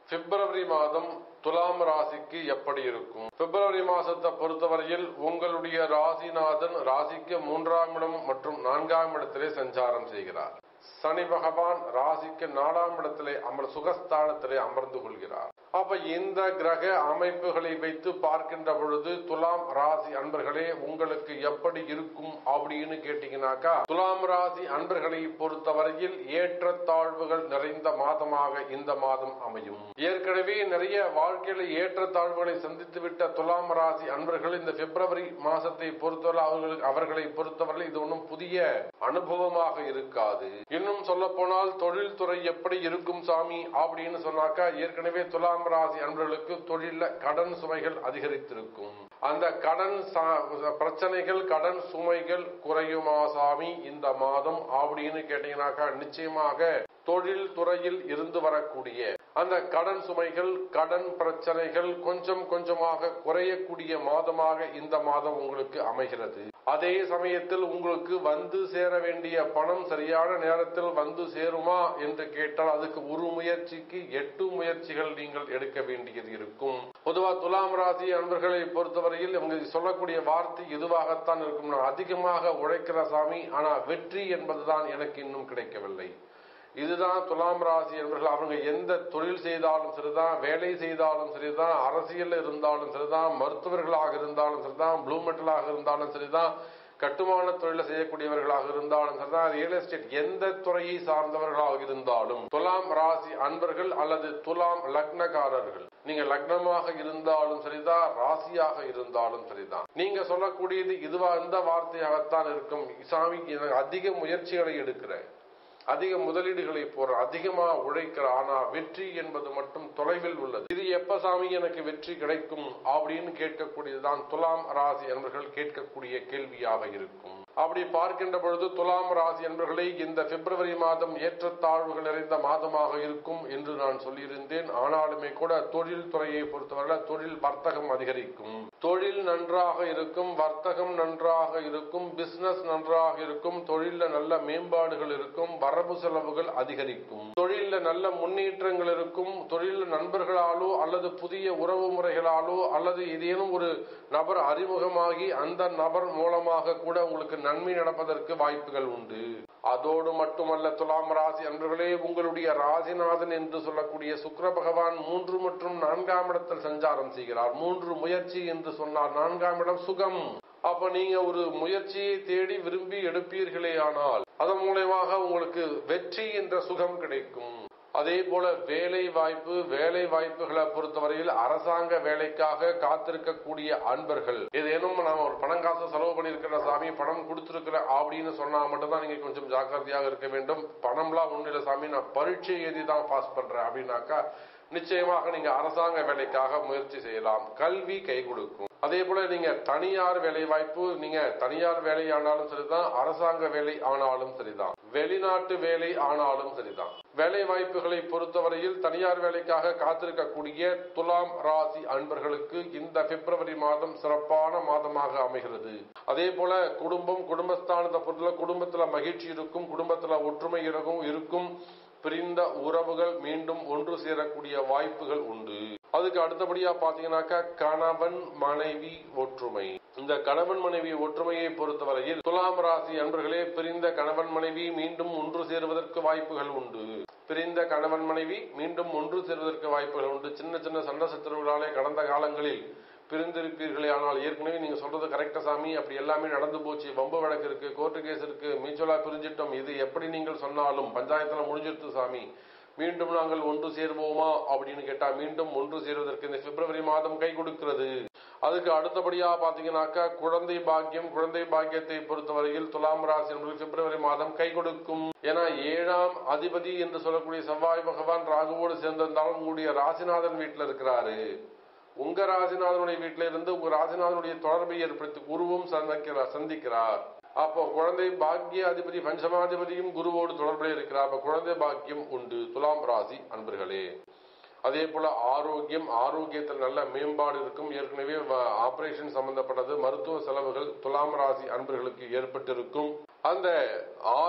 பிப்ரவரி மாதம் துலாம் ராசிக்கு எப்படி இருக்கும் பிப்ரவரி மாசத்தை பொறுத்தவரையில் உங்களுடைய ராசிநாதன் ராசிக்கு மூன்றாம் இடம் மற்றும் நான்காம் இடத்திலே சஞ்சாரம் செய்கிறார் சனி பகவான் ராசிக்கு நாலாம் இடத்திலே அமர் சுகஸ்தானத்திலே அமர்ந்து கொள்கிறார் அப்ப இந்த கிரக அமைப்புகளை வைத்து பார்க்கின்ற பொழுது துலாம் ராசி அன்பர்களே உங்களுக்கு எப்படி இருக்கும் அப்படின்னு கேட்டீங்கன்னாக்கா துலாம் ராசி அன்பர்களை பொறுத்தவரையில் ஏற்றத்தாழ்வுகள் நிறைந்த மாதமாக இந்த மாதம் அமையும் ஏற்கனவே நிறைய வாழ்க்கையில ஏற்றத்தாழ்வுகளை சந்தித்து விட்ட துலாம் ராசி அன்பர்கள் இந்த பிப்ரவரி மாசத்தை பொறுத்தவரை அவர்களுக்கு அவர்களை பொறுத்தவரை இது ஒன்றும் புதிய அனுபவமாக இருக்காது இன்னும் சொல்ல போனால் தொழில்துறை எப்படி இருக்கும் சாமி அப்படின்னு சொன்னாக்கா ஏற்கனவே துலாம் ராசி அன்பர்களுக்கு தொழில கடன் சுமைகள் அதிகரித்திருக்கும் அந்த கடன் பிரச்சனைகள் கடன் சுமைகள் குறையுமா சாமி இந்த மாதம் அப்படின்னு கேட்டீங்கன்னாக்கா நிச்சயமாக தொழில் துறையில் இருந்து வரக்கூடிய அந்த கடன் சுமைகள் கடன் பிரச்சனைகள் கொஞ்சம் கொஞ்சமாக குறையக்கூடிய மாதமாக இந்த மாதம் உங்களுக்கு அமைகிறது அதே சமயத்தில் உங்களுக்கு வந்து சேர வேண்டிய பணம் சரியான நேரத்தில் வந்து சேருமா என்று கேட்டால் அதுக்கு ஒரு முயற்சிக்கு எட்டு முயற்சிகள் நீங்கள் எடுக்க வேண்டியது இருக்கும் பொதுவா துலாம் ராசி அன்பர்களை பொறுத்தவரையில் இவங்க சொல்லக்கூடிய வார்த்தை இதுவாகத்தான் இருக்கும் நான் அதிகமாக உழைக்கிற சாமி ஆனா வெற்றி என்பதுதான் எனக்கு இன்னும் கிடைக்கவில்லை இதுதான் துலாம் ராசி என்பவர்கள் அவங்க எந்த தொழில் செய்தாலும் சரிதான் வேலை செய்தாலும் சரிதான் அரசியல் இருந்தாலும் சரிதான் மருத்துவர்களாக இருந்தாலும் சரிதான் ப்ளூ மெட்டலாக இருந்தாலும் சரிதான் கட்டுமான தொழில செய்யக்கூடியவர்களாக இருந்தாலும் சரிதான் ரியல் எஸ்டேட் எந்த துறையை சார்ந்தவர்களாக இருந்தாலும் துலாம் ராசி அன்பர்கள் அல்லது துலாம் லக்னக்காரர்கள் நீங்க லக்னமாக இருந்தாலும் சரிதான் ராசியாக இருந்தாலும் சரிதான் நீங்க சொல்லக்கூடியது இதுவா இந்த வார்த்தையாகத்தான் இருக்கும் சாமி அதிக முயற்சிகளை எடுக்கிறேன் அதிக முதலீடுகளை போற அதிகமா உழைக்கிற ஆனா வெற்றி என்பது மட்டும் தொலைவில் உள்ளது இது எப்ப சாமி எனக்கு வெற்றி கிடைக்கும் அப்படின்னு கேட்கக்கூடியதுதான் துலாம் ராசி என்பர்கள் கேட்கக்கூடிய கேள்வியாக இருக்கும் அப்படி பார்க்கின்ற பொழுது துலாம் ராசி என்பர்களை இந்த பிப்ரவரி மாதம் ஏற்றத்தாழ்வுகள் நிறைந்த மாதமாக இருக்கும் என்று நான் சொல்லியிருந்தேன் ஆனாலுமே கூட தொழில் துறையை பொறுத்தவரை தொழில் வர்த்தகம் அதிகரிக்கும் தொழில் நன்றாக இருக்கும் வர்த்தகம் நன்றாக இருக்கும் பிசினஸ் நன்றாக இருக்கும் தொழில நல்ல மேம்பாடுகள் இருக்கும் வரவு செலவுகள் அதிகரிக்கும் தொழில நல்ல முன்னேற்றங்கள் இருக்கும் தொழில் நண்பர்களாலோ அல்லது புதிய உறவு முறைகளாலோ அல்லது ஏதேனும் ஒரு நபர் அறிமுகமாகி அந்த நபர் மூலமாக கூட உங்களுக்கு நன்மை நடப்பதற்கு வாய்ப்புகள் உண்டு அதோடு மட்டுமல்ல துலாம் ராசி அன்பர்களே உங்களுடைய ராசிநாதன் என்று சொல்லக்கூடிய சுக்கர பகவான் மூன்று மற்றும் நான்காம் இடத்தில் சஞ்சாரம் செய்கிறார் மூன்று முயற்சி என்று சொன்னார் நான்காம் இடம் சுகம் அப்ப நீங்க ஒரு முயற்சியை தேடி விரும்பி எடுப்பீர்களே ஆனால் அதன் மூலயமாக உங்களுக்கு வெற்றி என்ற சுகம் கிடைக்கும் அதே போல வேலை வாய்ப்பு வேலை வாய்ப்புகளை பொறுத்தவரையில் அரசாங்க வேலைக்காக காத்திருக்கக்கூடிய அன்பர்கள் ஏதேனும் நான் ஒரு பணம் காசு செலவு பண்ணிருக்கிற சாமி பணம் கொடுத்திருக்கிற அப்படின்னு சொன்னா மட்டும்தான் நீங்க கொஞ்சம் ஜாக்கிரதையாக இருக்க வேண்டும் பணம்லாம் ஒண்ணு இல்ல சாமி நான் பரீட்சை எழுதி தான் பாஸ் பண்றேன் அப்படின்னாக்கா நிச்சயமாக நீங்க அரசாங்க வேலைக்காக முயற்சி செய்யலாம் கல்வி கை கொடுக்கும் அதே போல நீங்க தனியார் வேலை வாய்ப்பு நீங்க தனியார் வேலை ஆனாலும் சரிதான் அரசாங்க வேலை ஆனாலும் சரிதான் வெளிநாட்டு வேலை ஆனாலும் சரிதான் வேலை வாய்ப்புகளை பொறுத்தவரையில் தனியார் வேலைக்காக காத்திருக்கக்கூடிய துலாம் ராசி அன்பர்களுக்கு இந்த பிப்ரவரி மாதம் சிறப்பான மாதமாக அமைகிறது அதே போல குடும்பம் குடும்பஸ்தானத்தை பொறுத்தல குடும்பத்துல மகிழ்ச்சி இருக்கும் குடும்பத்துல ஒற்றுமை இருக்கும் இருக்கும் பிரிந்த உறவுகள் மீண்டும் ஒன்று சேரக்கூடிய வாய்ப்புகள் உண்டு அதுக்கு அடுத்தபடியா பாத்தீங்கன்னாக்கா கணவன் மனைவி ஒற்றுமை இந்த கணவன் மனைவி ஒற்றுமையை பொறுத்தவரையில் துலாம் ராசி அன்பர்களே பிரிந்த கணவன் மனைவி மீண்டும் ஒன்று சேருவதற்கு வாய்ப்புகள் உண்டு பிரிந்த கணவன் மனைவி மீண்டும் ஒன்று சேருவதற்கு வாய்ப்புகள் உண்டு சின்ன சின்ன சண்டை சச்சரவுகளாலே கடந்த காலங்களில் பிரிந்திருப்பீர்களே ஆனால் ஏற்கனவே நீங்க சொல்றது கரெக்டா சாமி அப்படி எல்லாமே நடந்து போச்சு வம்பு வழக்கு இருக்கு கோர்ட்டு கேஸ் இருக்கு மியூச்சுவலா பிரிஞ்சிட்டோம் இது எப்படி நீங்கள் சொன்னாலும் பஞ்சாயத்துல முடிஞ்சிருத்து சாமி மீண்டும் நாங்கள் ஒன்று சேர்வோமா அப்படின்னு கேட்டா மீண்டும் ஒன்று சேருவதற்கு இந்த பிப்ரவரி மாதம் கை கொடுக்கிறது அதுக்கு அடுத்தபடியா பாத்தீங்கன்னாக்கா குழந்தை பாக்கியம் குழந்தை பாக்கியத்தை பொறுத்தவரையில் துலாம் ராசி என்பது பிப்ரவரி மாதம் கை கொடுக்கும் ஏன்னா ஏழாம் அதிபதி என்று சொல்லக்கூடிய செவ்வாய் பகவான் ராகுவோடு சேர்ந்திருந்தாலும் உங்களுடைய ராசிநாதன் வீட்டுல இருக்கிறாரு உங்க ராசிநாதனுடைய வீட்டில இருந்து உங்க ராசிநாதனுடைய தொடர்பை ஏற்படுத்தி குருவும் சந்திக்கிறார் சந்திக்கிறார் அப்போ குழந்தை பாக்கிய அதிபதி பஞ்சமாதிபதியும் குருவோடு தொடர்பில் இருக்கிறார் அப்ப குழந்தை பாக்கியம் உண்டு துலாம் ராசி அன்பர்களே அதே போல ஆரோக்கியம் ஆரோக்கியத்தில் நல்ல மேம்பாடு இருக்கும் ஏற்கனவே ஆபரேஷன் சம்பந்தப்பட்டது மருத்துவ செலவுகள் துலாம் ராசி அன்பர்களுக்கு ஏற்பட்டிருக்கும் அந்த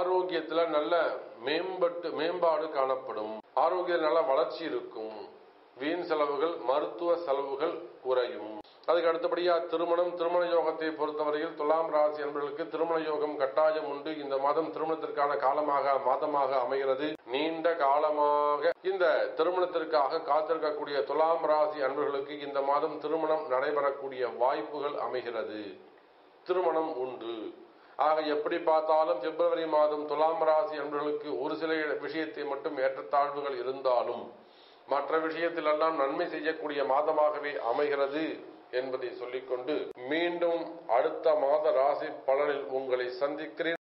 ஆரோக்கியத்துல நல்ல மேம்பட்டு மேம்பாடு காணப்படும் ஆரோக்கிய நல்ல வளர்ச்சி இருக்கும் வீண் செலவுகள் மருத்துவ செலவுகள் குறையும் அதுக்கு அடுத்தபடியா திருமணம் திருமண யோகத்தை பொறுத்தவரையில் துலாம் ராசி என்பவர்களுக்கு திருமண யோகம் கட்டாயம் உண்டு இந்த மாதம் திருமணத்திற்கான காலமாக மாதமாக அமைகிறது நீண்ட காலமாக இந்த திருமணத்திற்காக காத்திருக்கக்கூடிய துலாம் ராசி அன்பர்களுக்கு இந்த மாதம் திருமணம் நடைபெறக்கூடிய வாய்ப்புகள் அமைகிறது திருமணம் உண்டு ஆக எப்படி பார்த்தாலும் பிப்ரவரி மாதம் துலாம் ராசி அன்பர்களுக்கு ஒரு சில விஷயத்தை மட்டும் ஏற்றத்தாழ்வுகள் இருந்தாலும் மற்ற விஷயத்திலெல்லாம் நன்மை செய்யக்கூடிய மாதமாகவே அமைகிறது என்பதை சொல்லிக்கொண்டு மீண்டும் அடுத்த மாத ராசி பலனில் உங்களை சந்திக்கிறேன்